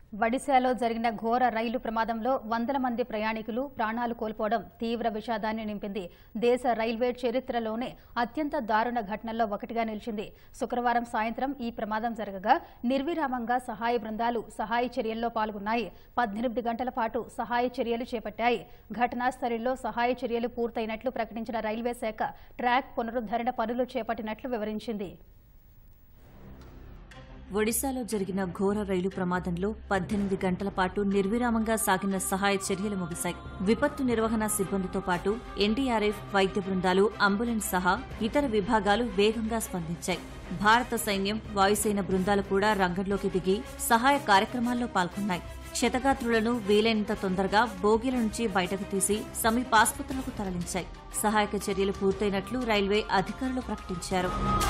వడిశాలో జరిగిన ఘోర రైలు ప్రమాదంలో వందల మంది ప్రయాణికులు ప్రాణాలు కోల్పోవడం తీవ్ర విషాదాన్ని నింపింది దేశ రైల్వే చరిత్రలోనే అత్యంత దారుణ ఘటనల్లో ఒకటిగా నిలిచింది శుక్రవారం సాయంత్రం ఈ ప్రమాదం జరగగా నిర్విరామంగా సహాయ బృందాలు సహాయ చర్యల్లో పాల్గొన్నాయి పద్దెనిమిది గంటల పాటు సహాయ చర్యలు చేపట్టాయి ఘటనా స్థలిలో సహాయ చర్యలు పూర్తయినట్లు ప్రకటించిన రైల్వే శాఖ ట్రాక్ పునరుద్ధరణ పనులు చేపట్టినట్లు వివరించింది ఒడిశాలో జరిగిన ఘోర రైలు ప్రమాదంలో పద్దెనిమిది గంటల పాటు నిర్విరామంగా సాగిన సహాయ చర్యలు ముగిశాయి విపత్తు నిర్వహణ సిబ్బందితో పాటు ఎన్డీఆర్ఎఫ్ వైద్య బృందాలు అంబులెన్స్ సహా ఇతర విభాగాలు వేగంగా స్పందించాయి భారత సైన్యం వాయుసేన బృందాలు కూడా రంగంలోకి దిగి సహాయ కార్యక్రమాల్లో పాల్గొన్నాయి క్షతగాత్రులను వీలైనంత తొందరగా బోగీల నుంచి బయటకు తీసి సమీపాసుపత్రులకు తరలించాయి సహాయక చర్యలు పూర్తయినట్లు రైల్వే అధికారులు ప్రకటించారు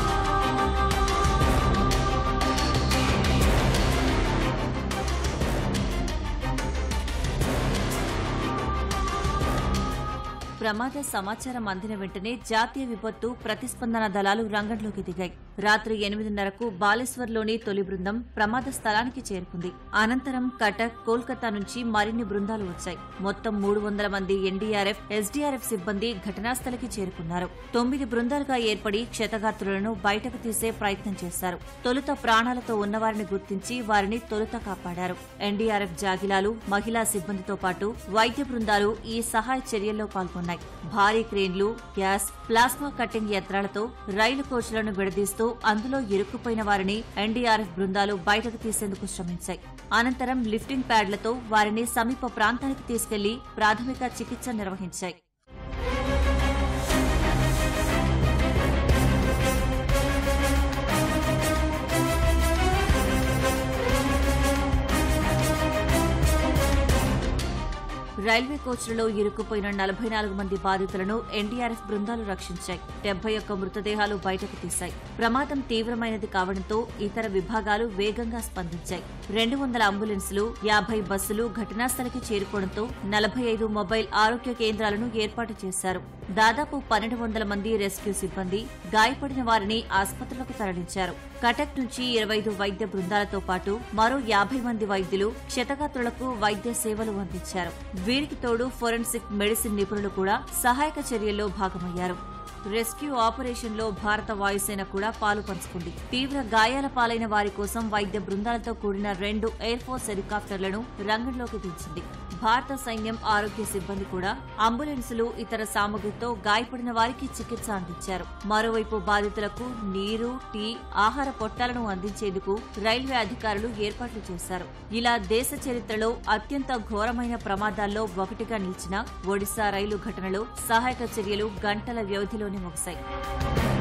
ప్రమాద సమాచారం అందిన వెంటనే జాతీయ విపత్తు ప్రతిస్పందన దళాలు రంగంలోకి దిగాయి రాత్రి ఎనిమిదిన్నరకు బాలేశ్వర్లోని తొలి బృందం ప్రమాద స్థలానికి చేరుకుంది అనంతరం కటక్ కోల్కతా నుంచి మరిన్ని బృందాలు వచ్చాయి మొత్తం మూడు వందల మంది ఎన్డీఆర్ఎఫ్ ఎస్డీఆర్ఎఫ్ సిబ్బంది ఘటనాస్థలికి చేరుకున్నారు తొమ్మిది బృందాలుగా ఏర్పడి క్షతగాత్రులను బయటకు తీసే ప్రయత్నం చేశారు తొలుత ప్రాణాలతో ఉన్నవారిని గుర్తించి వారిని తొలుత కాపాడారు ఎన్డీఆర్ఎఫ్ జాగిలాలు మహిళా సిబ్బందితో పాటు వైద్య బృందాలు ఈ సహాయ చర్యల్లో పాల్గొన్నారు ఉన్నాయి భారీ క్రేన్లు గ్యాస్ ప్లాస్మా కట్టింగ్ యంత్రాలతో రైలు కోచ్లను విడదీస్తూ అందులో ఇరుక్కుపోయిన వారిని ఎన్డీఆర్ఎఫ్ బృందాలు బయటకు తీసేందుకు శ్రమించాయి అనంతరం లిఫ్టింగ్ ప్యాడ్లతో వారిని సమీప ప్రాంతానికి తీసుకెళ్లి ప్రాథమిక చికిత్స నిర్వహించాయి రైల్వే కోచ్లలో ఇరుక్కుపోయిన నలభై నాలుగు మంది బాధితులను ఎన్డీఆర్ఎఫ్ బృందాలు రక్షించాయి డెబ్బై ఒక్క మృతదేహాలు బయటకు తీశాయి ప్రమాదం తీవ్రమైనది కావడంతో ఇతర విభాగాలు వేగంగా స్పందించాయి రెండు వందల అంబులెన్సులు యాభై బస్సులు ఘటనాస్థలికి చేరుకోవడంతో నలభై ఐదు మొబైల్ ఆరోగ్య కేంద్రాలను ఏర్పాటు చేశారు దాదాపు పన్నెండు వందల మంది రెస్క్యూ సిబ్బంది గాయపడిన వారిని ఆసుపత్రులకు తరలించారు కటక్ నుంచి ఇరవై ఐదు వైద్య బృందాలతో పాటు మరో యాభై మంది వైద్యులు క్షతగాత్రులకు వైద్య సేవలు అందించారు వీరికి తోడు ఫోరెన్సిక్ మెడిసిన్ నిపుణులు కూడా సహాయక చర్యల్లో భాగమయ్యారు రెస్క్యూ ఆపరేషన్ లో భారత వాయుసేన కూడా పాలు పంచుకుంది తీవ్ర గాయాల పాలైన వారి కోసం వైద్య బృందాలతో కూడిన రెండు ఎయిర్ ఫోర్స్ హెలికాప్టర్లను రంగంలోకి దించింది భారత సైన్యం ఆరోగ్య సిబ్బంది కూడా అంబులెన్సులు ఇతర సామగ్రితో గాయపడిన వారికి చికిత్స అందించారు మరోవైపు బాధితులకు నీరు టీ ఆహార పొట్టాలను అందించేందుకు రైల్వే అధికారులు ఏర్పాట్లు చేశారు ఇలా దేశ చరిత్రలో అత్యంత ఘోరమైన ప్రమాదాల్లో ఒకటిగా నిలిచిన ఒడిశా రైలు ఘటనలో సహాయక చర్యలు గంటల వ్యవధిలోనే ముగిశాయి